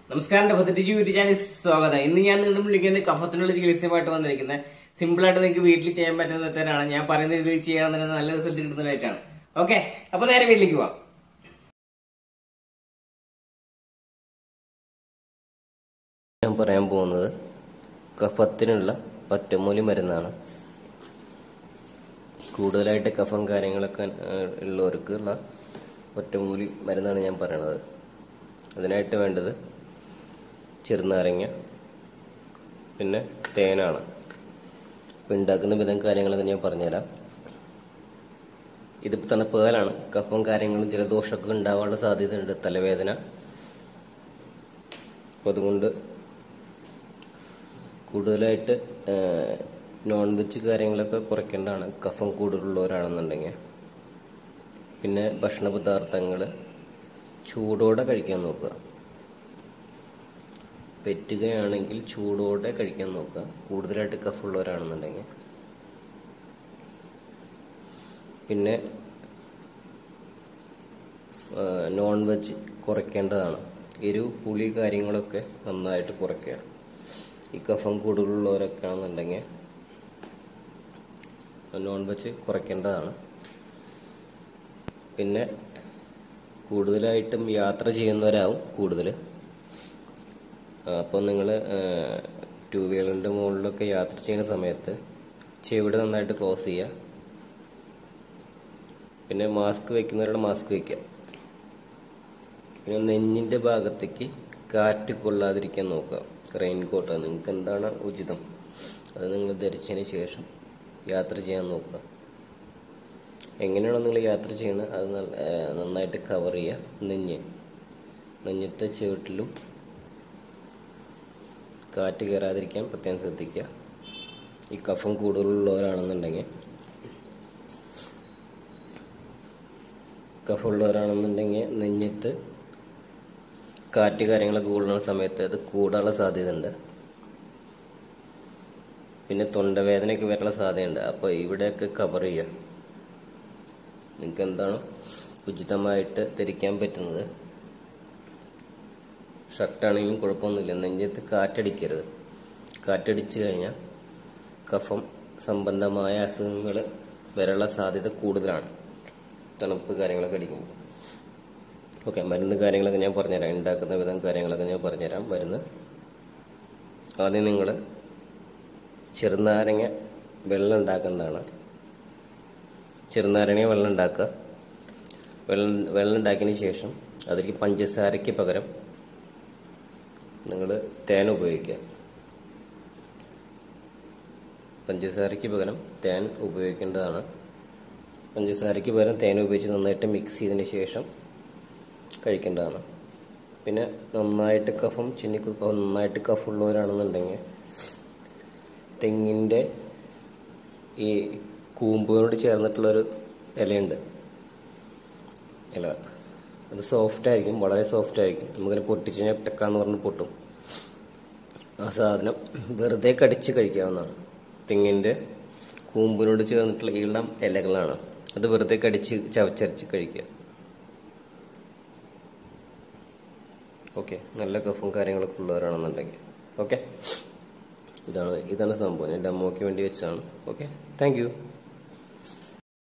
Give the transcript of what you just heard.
നമസ്കാരം പതിനഞ്ച് YouTube channel സ്വാഗതം ഇന്ന് ഞാൻ നിന്നും വിളിക്കുന്ന കഫത്തിനുള്ള ചികിത്സയുമായിട്ട് വന്നിരിക്കുന്നത് സിമ്പിൾ ആയിട്ട് നിങ്ങൾക്ക് വീട്ടിൽ ചെയ്യാൻ പറ്റുന്ന മെത്തേഡാണ് ഞാൻ പറയുന്ന രീതിയിൽ ചെയ്യാണെന്നുണ്ടെങ്കിൽ നല്ല റിസൾട്ട് കിട്ടുന്നതായിട്ടാണ് ഓക്കെ അപ്പൊ നേരെ വീട്ടിലേക്ക് പോവാം ഞാൻ പറയാൻ പോകുന്നത് കഫത്തിനുള്ള ഒറ്റമൂലി മരുന്നാണ് കൂടുതലായിട്ട് കഫം കാര്യങ്ങളൊക്കെ ആ, ഉള്ളവർക്കുള്ള ഒറ്റമൂലി മരുന്നാണ് ഞാൻ പറയണത് അതിനായിട്ട് വേണ്ടത് ചെറുനാരങ്ങ പിന്നെ തേനാണ് ഇപ്പം ഉണ്ടാക്കുന്ന വിധം കാര്യങ്ങളൊക്കെ ഞാൻ പറഞ്ഞുതരാം ഇതിപ്പോൾ തണുപ്പ് കാലാണ് കഫം കാര്യങ്ങളും ജലദോഷമൊക്കെ ഉണ്ടാവാനുള്ള സാധ്യതയുണ്ട് തലവേദന അപ്പോൾ അതുകൊണ്ട് കൂടുതലായിട്ട് നോൺ വെജ് കാര്യങ്ങളൊക്കെ കുറയ്ക്കേണ്ടതാണ് കഫം കൂടുതലുള്ളവരാണെന്നുണ്ടെങ്കിൽ പിന്നെ ഭക്ഷണ പദാർത്ഥങ്ങൾ ചൂടോടെ കഴിക്കാൻ നോക്കുക പെറ്റുകയാണെങ്കിൽ ചൂടോടെ കഴിക്കാൻ നോക്കുക കൂടുതലായിട്ട് കഫുള്ളവരാണെന്നുണ്ടെങ്കിൽ പിന്നെ നോൺ വെജ് കുറയ്ക്കേണ്ടതാണ് എരിവ് പുളി കാര്യങ്ങളൊക്കെ നന്നായിട്ട് കുറയ്ക്കുക ഈ കഫം കൂടുതലുള്ളവരൊക്കെ ആണെന്നുണ്ടെങ്കിൽ നോൺ വെജ് കുറയ്ക്കേണ്ടതാണ് പിന്നെ കൂടുതലായിട്ടും യാത്ര ചെയ്യുന്നവരാവും കൂടുതൽ അപ്പോൾ നിങ്ങൾ ടൂ വീലറിൻ്റെ മുകളിലൊക്കെ യാത്ര ചെയ്യുന്ന സമയത്ത് ചെവിട് നന്നായിട്ട് ക്ലോസ് ചെയ്യുക പിന്നെ മാസ്ക് വയ്ക്കുന്നവരുടെ മാസ്ക് വയ്ക്കുക പിന്നെ നെഞ്ഞിൻ്റെ ഭാഗത്തേക്ക് കാറ്റ് കൊള്ളാതിരിക്കാൻ നോക്കുക റെയിൻ കോട്ട് നിങ്ങൾക്ക് എന്താണ് ഉചിതം അത് നിങ്ങൾ ധരിച്ചതിന് ശേഷം യാത്ര ചെയ്യാൻ നോക്കുക എങ്ങനെയാണോ നിങ്ങൾ യാത്ര ചെയ്യുന്നത് അത് നല്ല- ഏഹ് നന്നായിട്ട് കവർ ചെയ്യുക നെഞ്ഞ് നെഞ്ഞത്തെ ചുവട്ടിലും കാറ്റ് കയറാതിരിക്കാൻ പ്രത്യേകം ശ്രദ്ധിക്കുക ഈ കഫം കൂടുതലുള്ളവരാണെന്നുണ്ടെങ്കിൽ കഫമുള്ളവരാണെന്നുണ്ടെങ്കിൽ നെഞ്ഞത്ത് കാറ്റ് കാര്യങ്ങളൊക്കെ കൂടുന്ന സമയത്ത് അത് കൂടാനുള്ള സാധ്യതയുണ്ട് പിന്നെ തൊണ്ടവേദനയൊക്കെ വരാനുള്ള സാധ്യതയുണ്ട് അപ്പോൾ ഇവിടെയൊക്കെ കവർ ചെയ്യുക നിങ്ങൾക്ക് എന്താണ് ഉചിതമായിട്ട് ധരിക്കാൻ പറ്റുന്നത് ഷർട്ടാണെങ്കിലും കുഴപ്പമൊന്നുമില്ല നെഞ്ചത്ത് കാറ്റടിക്കരുത് കാറ്റടിച്ചു കഴിഞ്ഞാൽ കഫം സംബന്ധമായ അസുഖങ്ങൾ വരാനുള്ള സാധ്യത കൂടുതലാണ് തണുപ്പ് കാര്യങ്ങളൊക്കെ അടിക്കുമ്പോൾ ഓക്കെ മരുന്ന് കാര്യങ്ങളൊക്കെ ഞാൻ പറഞ്ഞുതരാം ഉണ്ടാക്കുന്ന വിധം കാര്യങ്ങളൊക്കെ ഞാൻ പറഞ്ഞുതരാം മരുന്ന് ആദ്യം നിങ്ങൾ ചെറുനാരങ്ങ വെള്ളം ഉണ്ടാക്കുന്നതാണ് ചെറുനാരങ്ങ വെള്ളം ഉണ്ടാക്കുക വെള്ളം വെള്ളം ഉണ്ടാക്കിയതിന് ശേഷം അതിലേക്ക് പഞ്ചസാരയ്ക്ക് പകരം നിങ്ങൾ തേൻ ഉപയോഗിക്കുക പഞ്ചസാരയ്ക്ക് പകരം തേൻ ഉപയോഗിക്കേണ്ടതാണ് പഞ്ചസാരയ്ക്ക് പകരം തേൻ ഉപയോഗിച്ച് നന്നായിട്ട് മിക്സ് ചെയ്തതിന് ശേഷം കഴിക്കേണ്ടതാണ് പിന്നെ നന്നായിട്ട് കഫം ചെന്നിക്ക് നന്നായിട്ട് കഫുള്ളവരാണെന്നുണ്ടെങ്കിൽ തെങ്ങിൻ്റെ ഈ കൂമ്പിനോട് ചേർന്നിട്ടുള്ളൊരു ഇലയുണ്ട് ഇല അത് സോഫ്റ്റ് ആയിരിക്കും വളരെ സോഫ്റ്റ് ആയിരിക്കും നമുക്കിങ്ങനെ പൊട്ടിച്ച് കഴിഞ്ഞാൽ ടെക്കാന്ന് പറഞ്ഞ് പൊട്ടും ആ സാധനം വെറുതെ കടിച്ച് കഴിക്കാവുന്നതാണ് തെങ്ങിൻ്റെ കൂമ്പിനോട് ചേർന്നിട്ടുള്ള ഇളം ഇലകളാണ് അത് വെറുതെ കടിച്ച് ചവച്ചരച്ച് കഴിക്കുക ഓക്കെ നല്ല കഫും കാര്യങ്ങളൊക്കെ ഉള്ളവരാണെന്നുണ്ടെങ്കിൽ ഓക്കെ ഇതാണ് ഇതാണ് സംഭവം എൻ്റെ അമ്മയ്ക്ക് വേണ്ടി വെച്ചതാണ് ഓക്കെ താങ്ക് യു